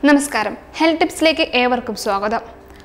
നമസ്കാരം ഹെൽത്ത് ടിപ്സിലേക്ക് ഏവർക്കും സ്വാഗതം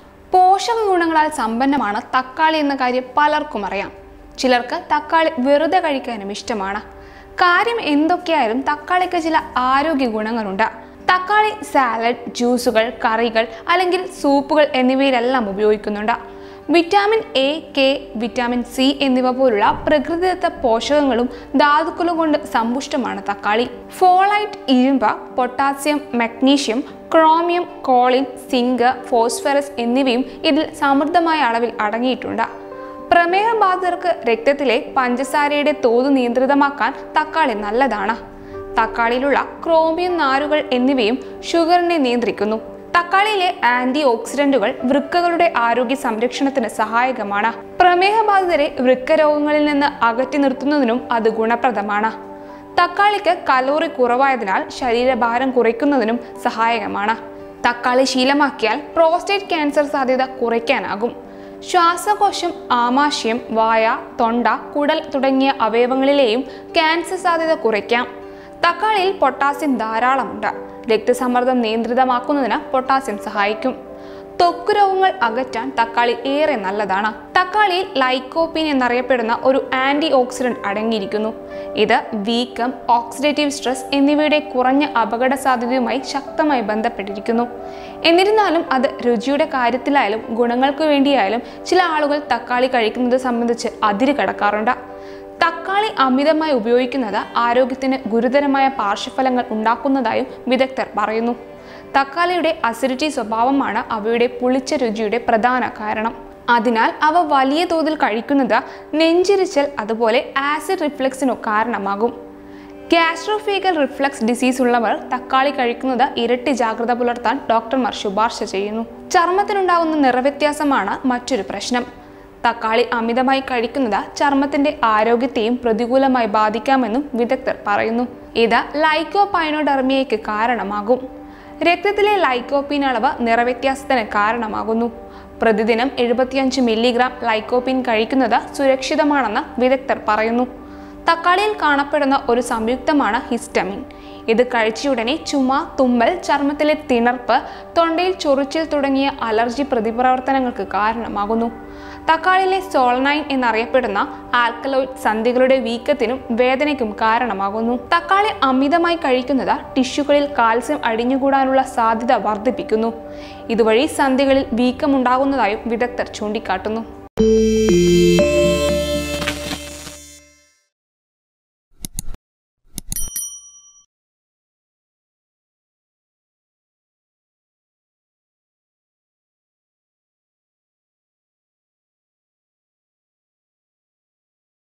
പോഷക ഗുണങ്ങളാൽ സമ്പന്നമാണ് തക്കാളി എന്ന കാര്യം പലർക്കും അറിയാം ചിലർക്ക് തക്കാളി വെറുതെ കഴിക്കാനും ഇഷ്ടമാണ് കാര്യം എന്തൊക്കെയായാലും തക്കാളിക്ക് ചില ആരോഗ്യ ഗുണങ്ങളുണ്ട് തക്കാളി സാലഡ് ജ്യൂസുകൾ കറികൾ അല്ലെങ്കിൽ സൂപ്പുകൾ എന്നിവയിലെല്ലാം ഉപയോഗിക്കുന്നുണ്ട് vitamin A K vitamin C എന്നിവ പോലുള്ള പ്രകൃതിദത്ത പോഷകങ്ങളും ധാതുക്കളും കൊണ്ട് സമ്പുഷ്ടമാണ് തക്കാളി ഫോളൈറ്റ് ഇരുമ്പ് potassium magnesium chromium choline zinc phosphorus എന്നിവയും ഇതിൽ സമൃദ്ധമായ അളവിൽ അടങ്ങിയിട്ടുണ്ട് പ്രമേഹ ബാധിതർക്ക് രക്തത്തിലെ പഞ്ചസാരയുടെ തോത് നിയന്ത്രിതമാക്കാൻ തക്കാളി നല്ലതാണ് തക്കാളിയിലുള്ള ക്രോമിയം നാരുകൾ എന്നിവയും ഷുഗറിനെ നിയന്ത്രിക്കുന്നു തക്കാളിയിലെ ആന്റി ഓക്സിഡന്റുകൾ വൃക്കകളുടെ ആരോഗ്യ സംരക്ഷണത്തിന് സഹായകമാണ് പ്രമേഹ ബാധിതരെ വൃക്ക രോഗങ്ങളിൽ നിന്ന് അകറ്റി നിർത്തുന്നതിനും അത് ഗുണപ്രദമാണ് തക്കാളിക്ക് കലോറി കുറവായതിനാൽ ശരീരഭാരം കുറയ്ക്കുന്നതിനും സഹായകമാണ് തക്കാളി ശീലമാക്കിയാൽ പ്രോസ്റ്റേറ്റ് ക്യാൻസർ സാധ്യത കുറയ്ക്കാനാകും ശ്വാസകോശം ആമാശയം വായ തൊണ്ട കുടൽ തുടങ്ങിയ അവയവങ്ങളിലെയും ക്യാൻസർ സാധ്യത കുറയ്ക്കാം തക്കാളിയിൽ പൊട്ടാസ്യം ധാരാളമുണ്ട് രക്തസമ്മർദ്ദം നിയന്ത്രിതമാക്കുന്നതിന് പൊട്ടാസ്യം സഹായിക്കും ത്വക്ക് രോഗങ്ങൾ അകറ്റാൻ തക്കാളി ഏറെ നല്ലതാണ് തക്കാളിയിൽ ലൈക്കോപ്പീൻ എന്നറിയപ്പെടുന്ന ഒരു ആന്റി ഓക്സിഡന്റ് അടങ്ങിയിരിക്കുന്നു ഇത് വീക്കം ഓക്സിഡേറ്റീവ് സ്ട്രെസ് എന്നിവയുടെ കുറഞ്ഞ അപകട സാധ്യതയുമായി ശക്തമായി ബന്ധപ്പെട്ടിരിക്കുന്നു എന്നിരുന്നാലും അത് രുചിയുടെ കാര്യത്തിലായാലും ഗുണങ്ങൾക്ക് വേണ്ടിയായാലും ചില ആളുകൾ തക്കാളി കഴിക്കുന്നത് സംബന്ധിച്ച് അതിര് കടക്കാറുണ്ട് തക്കാളി അമിതമായി ഉപയോഗിക്കുന്നത് ആരോഗ്യത്തിന് ഗുരുതരമായ പാർശ്വഫലങ്ങൾ ഉണ്ടാക്കുന്നതായും വിദഗ്ധർ പറയുന്നു തക്കാളിയുടെ അസിഡിറ്റി സ്വഭാവമാണ് അവയുടെ പുളിച്ച രുചിയുടെ പ്രധാന കാരണം അതിനാൽ അവ വലിയ തോതിൽ കഴിക്കുന്നത് നെഞ്ചിരിച്ചൽ അതുപോലെ ആസിഡ് റിഫ്ലക്സിനു കാരണമാകും ഗ്യാസ്ട്രോഫേഗൽ റിഫ്ലക്സ് ഡിസീസ് ഉള്ളവർ തക്കാളി കഴിക്കുന്നത് ഇരട്ടി ജാഗ്രത പുലർത്താൻ ഡോക്ടർമാർ ശുപാർശ ചെയ്യുന്നു ചർമ്മത്തിനുണ്ടാകുന്ന നിറവ്യത്യാസമാണ് മറ്റൊരു പ്രശ്നം തക്കാളി അമിതമായി കഴിക്കുന്നത് ചർമ്മത്തിന്റെ ആരോഗ്യത്തെയും പ്രതികൂലമായി ബാധിക്കാമെന്നും വിദഗ്ധർ പറയുന്നു ഇത് ലൈക്കോപൈനോഡെർമിയയ്ക്ക് കാരണമാകും രക്തത്തിലെ ലൈക്കോപ്പീൻ അളവ് നിറവ്യത്യാസത്തിന് കാരണമാകുന്നു പ്രതിദിനം എഴുപത്തിയഞ്ച് മില്ലിഗ്രാം ലൈക്കോപ്പീൻ കഴിക്കുന്നത് സുരക്ഷിതമാണെന്ന് വിദഗ്ധർ പറയുന്നു തക്കാളിയിൽ കാണപ്പെടുന്ന ഒരു സംയുക്തമാണ് ഹിസ്റ്റമിൻ ഇത് കഴിച്ചയുടനെ ചുമ തുമ്മൽ ചർമ്മത്തിലെ തിണർപ്പ് തൊണ്ടയിൽ ചൊറിച്ചിൽ തുടങ്ങിയ അലർജി പ്രതിപ്രവർത്തനങ്ങൾക്ക് കാരണമാകുന്നു തക്കാളിയിലെ സോൾനൈൻ എന്നറിയപ്പെടുന്ന ആൽക്കലോയിഡ് സന്ധികളുടെ വീക്കത്തിനും വേദനയ്ക്കും കാരണമാകുന്നു തക്കാളി അമിതമായി കഴിക്കുന്നത് ടിഷ്യൂകളിൽ കാൽസ്യം അടിഞ്ഞുകൂടാനുള്ള സാധ്യത വർദ്ധിപ്പിക്കുന്നു ഇതുവഴി സന്ധികളിൽ വീക്കമുണ്ടാകുന്നതായും വിദഗ്ധർ ചൂണ്ടിക്കാട്ടുന്നു